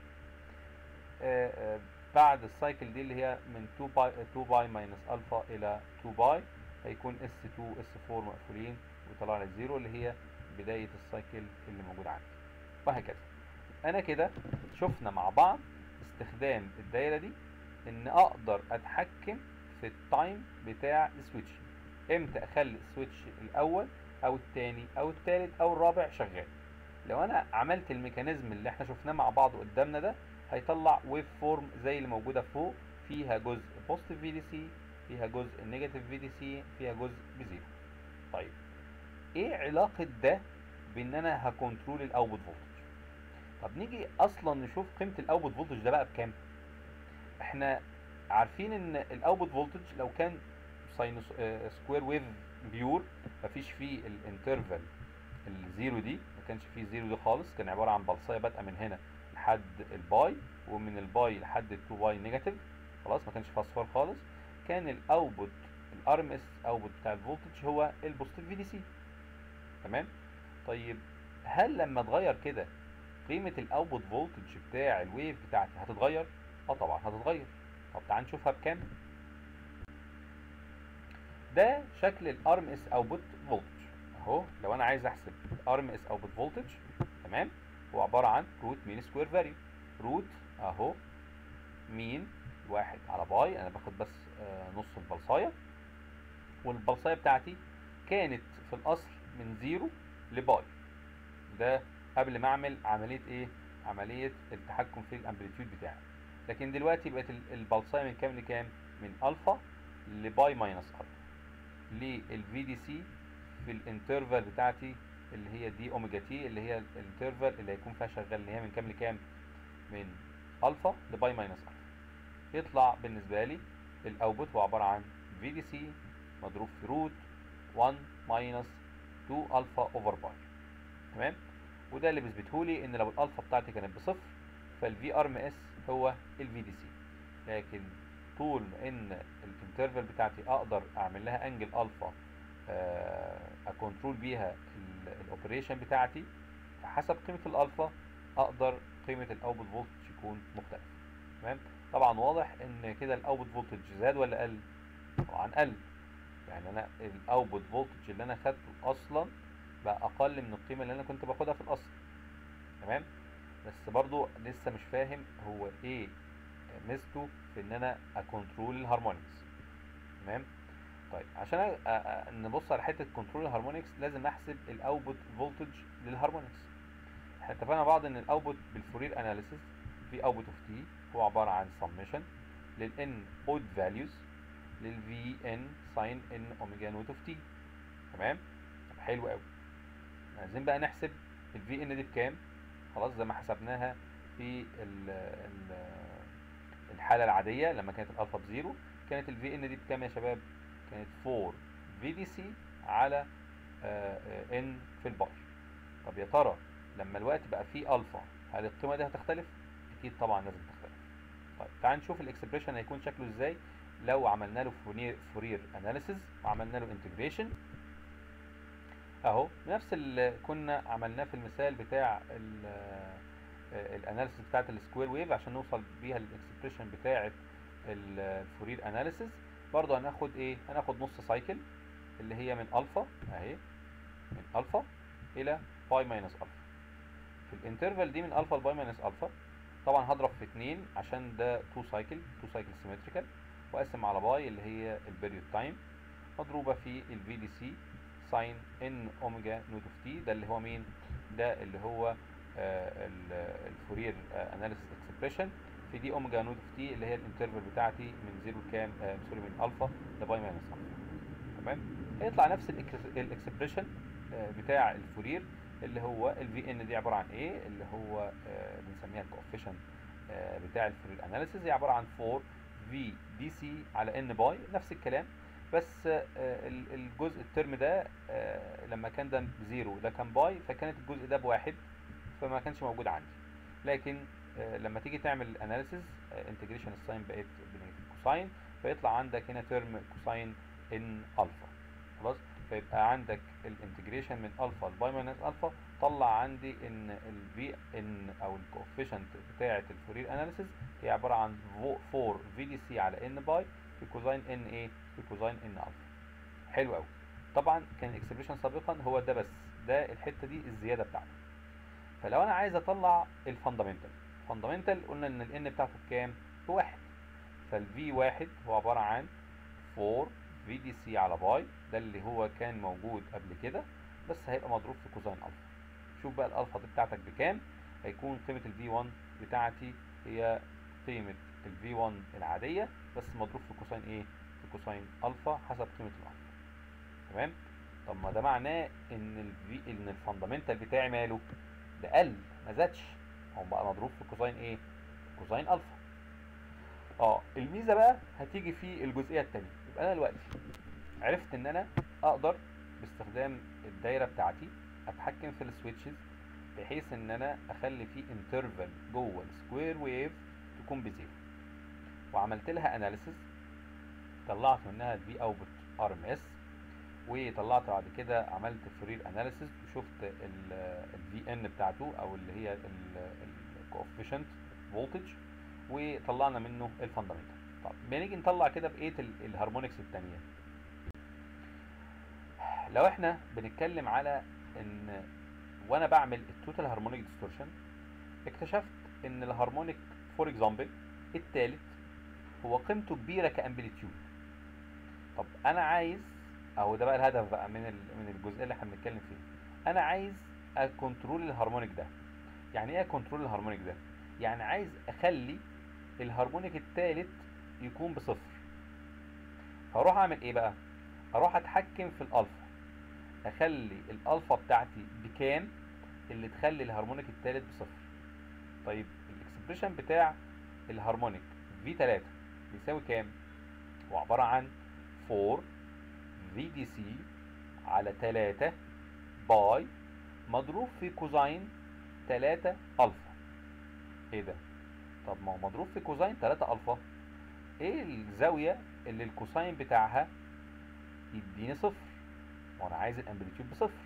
بعد السايكل دي اللي هي من 2 باي 2 باي ماينس الفا الى 2 باي هيكون اس 2 اس 4 مقفولين ويطلع لي زيرو اللي هي بداية السايكل اللي موجود عندي وهكذا انا كده شفنا مع بعض استخدام الدايرة دي ان اقدر اتحكم في التايم بتاع السويتش امتى اخلي السويتش الاول او الثاني او الثالث او الرابع شغال لو انا عملت الميكانيزم اللي احنا شفناه مع بعض قدامنا ده هيطلع ويف فورم زي اللي موجوده فوق فيها جزء بوزيتيف في دي سي فيها جزء نيجاتيف في دي سي فيها جزء بزيرو طيب ايه علاقه ده بان انا هكنترول الاوتبوت فولتج طب نيجي اصلا نشوف قيمه الاوتبوت فولتج ده بقى بكام احنا عارفين ان الاوتبوت فولتج لو كان ساينوس سكوير ويف بيور مفيش فيه الانترفال الزيرو دي ما كانش فيه زيرو دي خالص كان عباره عن بلصايه بادئه من هنا لحد الباي ومن الباي لحد ال 2 باي نيجاتيف خلاص ما كانش فيه اصفار خالص كان الاوتبوت الار ام اس اوتبوت بتاع الفولتج هو البوزيتيف في دي سي تمام طيب هل لما اتغير كده قيمه الاوتبوت فولتج بتاع الويف بتاعتي هتتغير اه طبعا هتتغير طب تعال نشوفها بكام ده شكل الار ام اس اوتبوت فولتج اهو لو انا عايز احسب ار ام اس اوتبوت فولتج تمام هو عباره عن روت مين سكوير فاليو روت اهو مين واحد على باي انا باخد بس آه نص البلصايه والبلصايه بتاعتي كانت في الاصل من زيرو لباي ده قبل ما اعمل عمليه ايه عمليه التحكم في الامبليتيود بتاعي لكن دلوقتي بقت البلصايه من كام لكام من الفا لباي ماينس الفا للفي دي سي في الانترفال بتاعتي اللي هي دي اوميجا تي اللي هي الانترفال اللي هيكون فيها شغال اللي هي من كام لكام من الفا لباي ماينس الفا يطلع بالنسبه لي الاوتبوت هو عباره عن في دي سي مضروب في روت 1 ماينس 2 الفا اوفر باي تمام وده اللي بيثبته لي ان لو الالفا بتاعتي كانت بصفر فالفي ار ام اس هو الفي دي سي لكن طول ما ان الانترفال بتاعتي اقدر اعمل لها انجل الفا اكونترول بيها الاوبريشن بتاعتي حسب قيمه الالفا اقدر قيمه الاوتبوت فولتج يكون مختلف تمام طبعا واضح ان كده الاوتبوت فولتج زاد ولا قل طبعا قل يعني انا الاوتبوت فولتج اللي انا خدته اصلا بقى اقل من القيمه اللي انا كنت باخدها في الاصل تمام بس برضو لسه مش فاهم هو ايه ميزته في ان انا اكونترول الهارمونكس تمام طيب عشان أ... أ... نبص على حته كنترول الهارمونكس لازم احسب الاوتبوت فولتج للهارمونكس احنا اتفقنا بعض ان الاوتبوت بالفورير اناليسيس في اوتبوت اوف تي هو عباره عن سمشن للان اود فاليوز للفي ان ساين ان اوميجا نوت اوف تي تمام طب حلو قوي عايزين بقى نحسب الفي ان دي بكام خلاص زي ما حسبناها في ال ال الحاله العاديه لما كانت الالفا بزيرو كانت الفي ان دي بكام يا شباب كانت 4 في دي سي على ان في الباي طب يا ترى لما الوقت بقى فيه الفا هل القيمه دي هتختلف اكيد طبعا لازم تختلف طيب تعال نشوف الاكسبريشن هيكون شكله ازاي لو عملنا له فورير فورير اناليسيز وعملنا له انتجريشن اهو نفس اللي كنا عملناه في المثال بتاع الاناليسيس بتاعت السكوير ويف عشان نوصل بيها للاكسبريشن بتاعت الفورير اناليسيس برضه هناخد ايه هناخد نص سايكل اللي هي من الفا اهي من الفا الى باي ماينس الفا في الانترفال دي من الفا لباي ماينس الفا طبعا هضرب في 2 عشان ده 2 سايكل 2 سايكل سيمتريكال واقسم على باي اللي هي البيريود تايم مضروبه في الفي دي سي ساين ان اوميجا نوت اوف تي ده اللي هو مين ده اللي هو آه الفورير اناليسيس اكسبريشن في دي اوميجا نوت اوف تي اللي هي الانترفال بتاعتي من زيرو لكام آه سوري من الفا لباي ماينس الفا تمام هيطلع نفس الاكسبريشن آه بتاع الفورير اللي هو الفي ان دي عباره عن ايه اللي هو آه بنسميها الكوفيشن بتاع الفورير اناليسيس هي عباره عن 4 في دي سي على ان باي نفس الكلام بس آه، ال- الجزء الترم ده آه، لما كان ده بزيرو ده كان باي فكانت الجزء ده بواحد فما كانش موجود عندي لكن آه، لما تيجي تعمل اناليسيز انتجريشن الساين بقت بنيجاتيف كوساين فيطلع عندك هنا ترم كوساين ان الفا خلاص فيبقى عندك الانتجريشن من الفا لباي ماينس الفا طلع عندي ان الفي ان او الكوفيشنت بتاعه الفورير اناليسيز هي عباره عن 4 في دي سي على ان باي في كوزاين ان ايه في كوزاين ان الفا حلو قوي طبعا كان الاكسبريشن سابقا هو ده بس ده الحته دي الزياده بتاعته فلو انا عايز اطلع الفاندامنتال فاندامنتال قلنا ان الان بتاعته بكام بواحد فالفي واحد هو عباره عن 4 في دي سي على باي ده اللي هو كان موجود قبل كده بس هيبقى مضروب في كوزاين الفا شوف بقى الالفا دي بتاعتك بكام هيكون قيمه الفي 1 بتاعتي هي قيمه الفي 1 العاديه بس مضروب في كوساين ايه في كوساين الفا حسب قيمه الالفا تمام طب ما ده معناه ان الفي ان الفاندامنتال بتاعي ماله ده قل ما زادش هو بقى مضروب في كوساين ايه كوساين الفا اه الميزه بقى هتيجي في الجزئيه الثانيه يبقى انا دلوقتي عرفت ان انا اقدر باستخدام الدايره بتاعتي اتحكم في السويتشز بحيث ان انا اخلي في انترفال جوه السكوير ويف تكون بزيرو وعملت لها اناليسيس طلعت منها الفي اوتبوت ار ام اس وطلعت بعد كده عملت فورير اناليسيس وشفت الفي ان بتاعته او اللي هي الكوفيشنت فولتج وطلعنا منه الفاندامنتال طب بنيجي نطلع كده بقيه الهارمونكس التانية لو احنا بنتكلم على ان وانا بعمل التوتال هارمونيك ديستورشن اكتشفت ان الهارمونيك فور اكزامبل التالت هو قيمته كبيره كامبليتيود طب انا عايز اهو ده بقى الهدف بقى من ال- من الجزئيه اللي احنا بنتكلم فيها انا عايز اكونترول الهارمونيك ده يعني ايه كنترول الهارمونيك ده يعني عايز اخلي الهارمونيك التالت يكون بصفر فاروح اعمل ايه بقى اروح اتحكم في الالفا اخلي الالفا بتاعتي بكام اللي تخلي الهارمونيك التالت بصفر طيب الاكسبريشن بتاع الهارمونيك في 3 بيساوي كام هو عباره عن 4 في دي سي على 3 باي مضروب في كوزاين 3 الفا ايه ده طب ما هو مضروب في كوزاين 3 الفا ايه الزاويه اللي الكوساين بتاعها يديني صفر وانا عايز الامبليتيود بصفر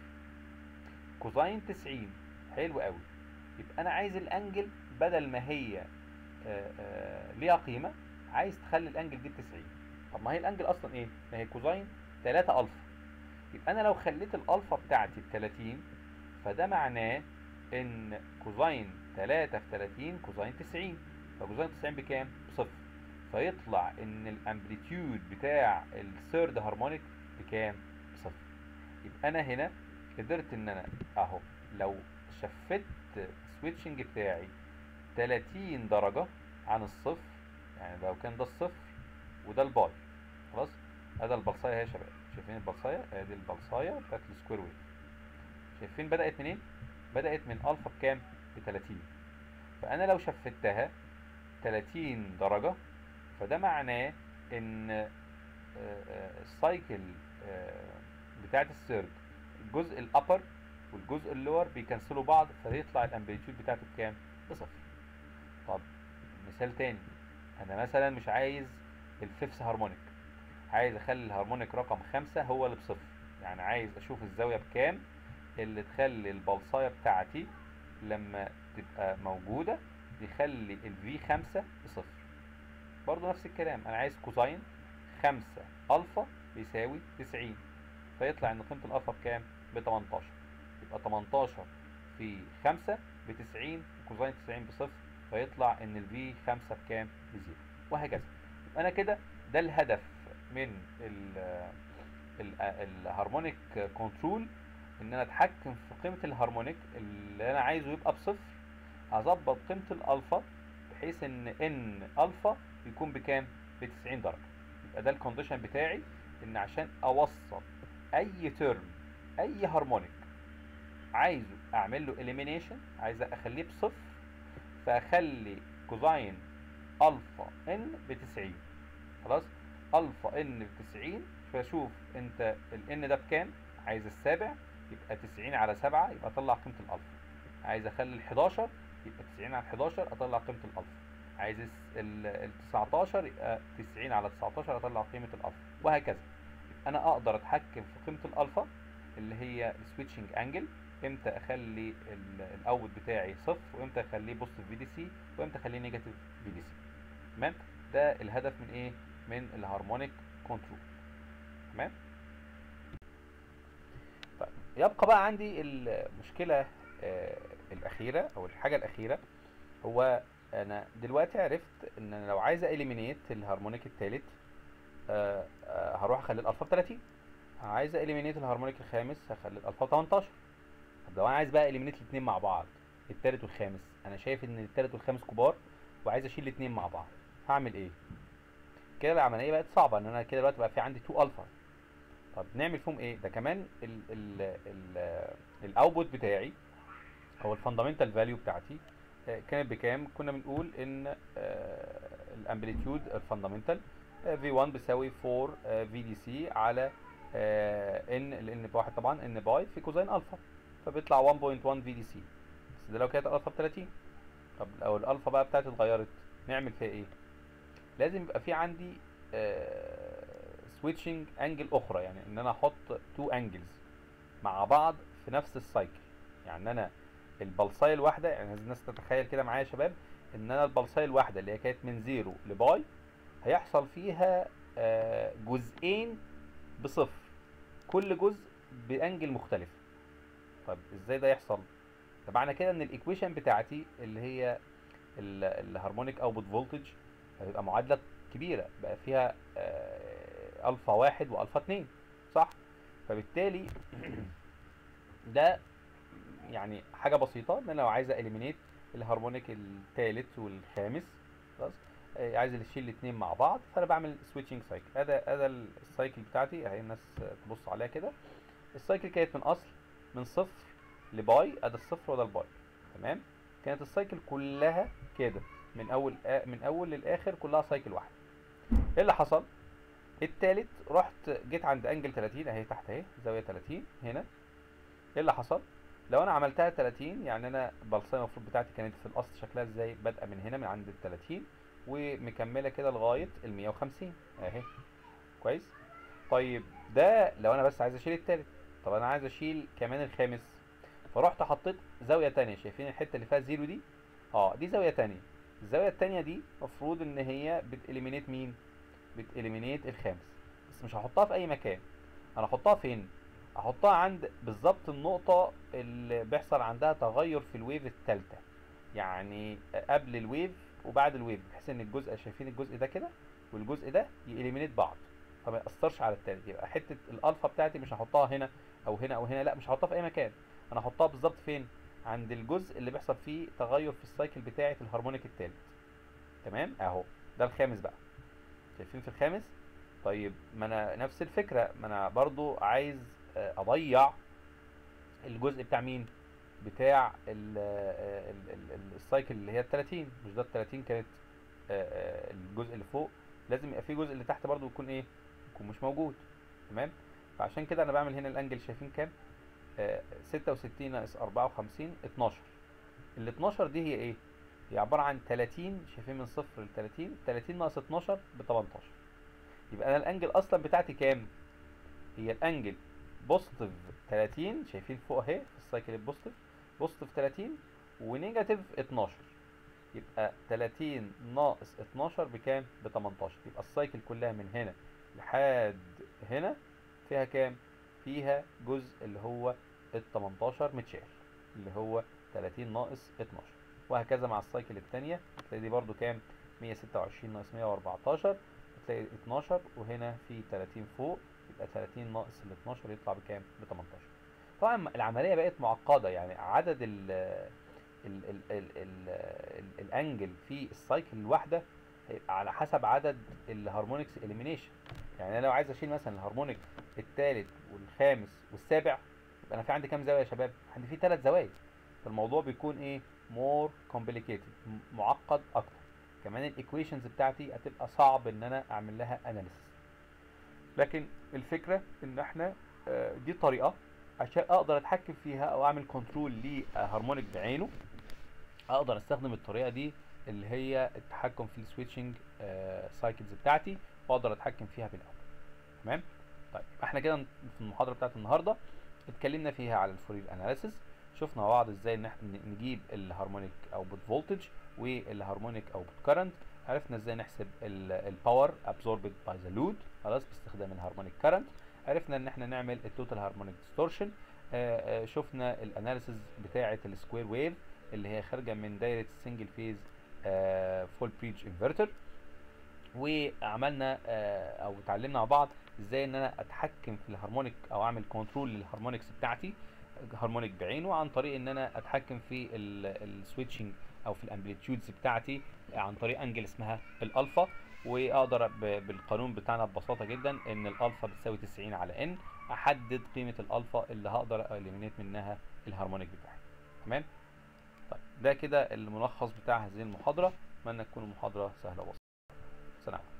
كوزاين 90 حلو قوي يبقى انا عايز الانجل بدل ما هي آه، آه، ليها قيمه عايز تخلي الانجل دي ب 90 طب ما هي الانجل اصلا ايه ما هي كوزاين 3 الفا يبقى انا لو خليت الالفا بتاعتي ب 30 فده معناه ان كوزاين 3 في 30 كوزاين 90 فكوزاين 90 بكام بصفر فيطلع ان الامبليتيود بتاع الثيرد هارمونيك بكام بصفر يبقى انا هنا قدرت ان انا اهو لو شفت السويتشنج بتاعي 30 درجة عن الصفر يعني لو كان ده الصفر وده الباي خلاص هذا البلصاية اهي يا شباب شايفين البلصاية ادي البلصاية بتاعت السكوير ويف شايفين بدأت منين بدأت من الفا بكام ب 30 فانا لو شفتها 30 درجة فده معناه ان آه، آه، السايكل آه، بتاعت السيرد الجزء الابر والجزء اللور بيكنسلوا بعض فيطلع الامبليتيود بتاعته بكام بصفر طب مثال تاني انا مثلا مش عايز الفيفث هارمونيك عايز اخلي الهارمونيك رقم خمسة هو اللي بصفر يعني عايز اشوف الزاوية بكام اللي تخلي البلصاية بتاعتي لما تبقى موجودة يخلي الفي خمسة بصفر برضو نفس الكلام انا عايز كوساين خمسة الفا بيساوي تسعين فيطلع ان قيمة الالفا بكام ب 18 يبقى 18 في 5 ب 90 كوزين 90 بصفر فيطلع ان الفي 5 بكام بزيرو وهكذا يبقى انا كده ده الهدف من ال ال الهارمونيك كنترول ان انا اتحكم في قيمه الهارمونيك اللي انا عايزه يبقى بصفر اظبط قيمه الالفا بحيث ان ان الفا يكون بكام ب 90 درجه يبقى ده الكونديشن بتاعي ان عشان اوصل اي ترم اي هارمونيك عايزه اعمل له elimination عايز اخليه بصفر فاخلي كوزاين الفا ان ب 90 خلاص الفا ان ب 90 فشوف انت ال n ده بكام عايز السابع يبقى 90 على 7 يبقى اطلع قيمه الالفا عايز اخلي ال 11 يبقى 90 على 11 اطلع قيمه الالفا عايز ال 19 يبقى 90 على 19 اطلع قيمه الالفا وهكذا انا اقدر اتحكم في قيمه الالفا اللي هي السويتشنج انجل امتى اخلي الاوت بتاعي صفر وامتى اخليه بوزيتيف في دي سي وامتى اخليه نيجاتيف في دي سي تمام ده الهدف من ايه من الهارمونيك كنترول تمام طيب يبقى بقى عندي المشكله آه الاخيره او الحاجه الاخيره هو انا دلوقتي عرفت ان انا لو عايز اليمينيت الهارمونيك الثالث آه آه هروح اخلي الالفا ب 30 عايز اليمينيت الهارمونيك الخامس هخلي الالفا ب 18 طب لو انا عايز بقى اليمينيت الاثنين مع بعض الثالث والخامس انا شايف ان الثالث والخامس كبار وعايز اشيل الاثنين مع بعض هعمل ايه كده العمليه بقت صعبه ان انا كده دلوقتي بقى في عندي 2 الفا طب نعمل فيهم ايه ده كمان ال ال ال الاوتبوت بتاعي او الفاندامنتال فاليو بتاعتي كانت بكام كنا بنقول ان الامبليتيود الفاندامنتال في 1 بيساوي 4 في دي سي على ان لان بواحد طبعا ان باي في كوزين الفا فبيطلع 1.1 في دي سي بس ده لو كانت الالفا ب 30 طب لو الالفا بقى بتاعتي اتغيرت نعمل فيها ايه لازم يبقى في عندي سويتشنج انجل اخرى يعني ان انا احط تو انجلز مع بعض في نفس السايكل يعني انا البلصايه الواحده يعني الناس تتخيل كده معايا يا شباب ان انا البلصايه الواحده اللي هي كانت من زيرو لباي هيحصل فيها جزئين بصفر كل جزء بانجل مختلف طب ازاي ده يحصل طب معنى كده ان الايكويشن بتاعتي اللي هي الهارمونيك اوتبوت فولتج هتبقى معادله كبيره بقى فيها الفا واحد والفا اتنين صح فبالتالي ده يعني حاجه بسيطه ان انا لو عايز اليمينيت الهارمونيك الثالث والخامس خلاص عايز اشيل الاثنين مع بعض فانا بعمل سويتشنج سايكل ادي ادي السايكل بتاعتي اهي الناس تبص عليها كده السايكل كانت من اصل من صفر لباي ادي الصفر وده الباي تمام كانت السايكل كلها كده من اول آ من اول للاخر كلها سايكل واحده ايه اللي حصل التالت رحت جيت عند انجل 30 اهي تحت اهي زاويه 30 هنا ايه اللي حصل لو انا عملتها 30 يعني انا البلصايه المفروض بتاعتي كانت في الاصل شكلها ازاي بادئه من هنا من عند ال 30 ومكمله كده لغايه ال 150 اهي كويس طيب ده لو انا بس عايز اشيل التالت طب انا عايز اشيل كمان الخامس فرحت حطيت زاويه تانية شايفين الحته اللي فيها زيرو دي اه دي زاويه تانية الزاويه التانية دي المفروض ان هي بتاليمينيت مين بتاليمينيت الخامس بس مش هحطها في اي مكان انا هحطها فين احطها عند بالظبط النقطه اللي بيحصل عندها تغير في الويف الثالثه يعني قبل الويف وبعد الويف بحيث ان الجزء شايفين الجزء ده كده والجزء ده ياليمينيت بعض فما ياثرش على التالت يبقى حته الالفا بتاعتي مش هحطها هنا او هنا او هنا لا مش هحطها في اي مكان انا هحطها بالظبط فين عند الجزء اللي بيحصل فيه تغير في السايكل بتاعه الهارمونيك الثالث تمام اهو ده الخامس بقى شايفين في الخامس طيب ما انا نفس الفكره ما انا برضو عايز اضيع الجزء بتاع مين بتاع ال ال ال السايكل اللي هي ال 30 مش ده ال 30 كانت الجزء اللي فوق لازم يبقى في جزء اللي تحت برضو يكون ايه يكون مش موجود تمام فعشان كده انا بعمل هنا الانجل شايفين كام آه 66 ناقص 54 12 ال 12 دي هي ايه هي عباره عن 30 شايفين من صفر ل 30 30 ناقص 12 ب 18 يبقى انا الانجل اصلا بتاعتي كام هي الانجل بوزيتيف 30 شايفين فوق اهي في السايكل البوزيتيف بوزيتيف 30 ونيجاتيف 12 يبقى 30 ناقص 12 بكام ب 18 يبقى السايكل كلها من هنا لحد هنا فيها كام فيها جزء اللي هو ال 18 متشال اللي هو 30 ناقص 12 وهكذا مع السايكل الثانيه تلاقي دي برده كام 126 ناقص 114 تلاقي 12 وهنا في 30 فوق يبقى 30 ناقص ال 12 يطلع بكام ب 18 طبعا العمليه بقت معقده يعني عدد ال ال ال ال ال ال الانجل في السايكل الواحده هيبقى على حسب عدد الهارمونكس اليمينيشن يعني انا لو عايز اشيل مثلا الهارمونيك الثالث والخامس والسابع يبقى انا في عندي كام زاويه يا شباب عندي في ثلاث زوايا فالموضوع بيكون ايه مور كومبليكيتد معقد اكتر كمان الايكويشنز بتاعتي هتبقى صعب ان انا اعمل لها اناليسيس لكن الفكره ان احنا آه، دي طريقه عشان اقدر اتحكم فيها او اعمل كنترول لهارمونيك بعينه اقدر استخدم الطريقه دي اللي هي التحكم في السويتشنج سايكلز بتاعتي واقدر اتحكم فيها بالاول تمام طيب احنا كده في المحاضره بتاعت النهارده اتكلمنا فيها على الفورير اناليسيس شفنا مع بعض ازاي ان احنا نجيب الهارمونيك اوتبوت فولتج والهارمونيك اوتبوت كارنت عرفنا ازاي نحسب الباور ابزوربد باي ذا لود خلاص باستخدام الهارمونيك كارنت عرفنا ان احنا نعمل التوتال هارمونيك ديستورشن شفنا الاناليسيس بتاعه السكوير ويف اللي هي خارجه من دايره السنجل فيز فول بريدج انفرتر وعملنا آه، او اتعلمنا مع بعض ازاي ان انا اتحكم في الهارمونيك او اعمل كنترول للهارمونكس بتاعتي هارمونيك بعينه عن طريق ان انا اتحكم في السويتشنج او في الامبليتيودز بتاعتي عن طريق انجل اسمها الالفا واقدر ب- بالقانون بتاعنا ببساطه جدا ان الالفا بتساوي 90 على ان احدد قيمه الالفا اللي هقدر اليمينيت منها الهارمونيك بتاعي تمام طيب ده كده الملخص بتاع هذه المحاضره اتمنى تكون المحاضره سهله وبسيطه سلام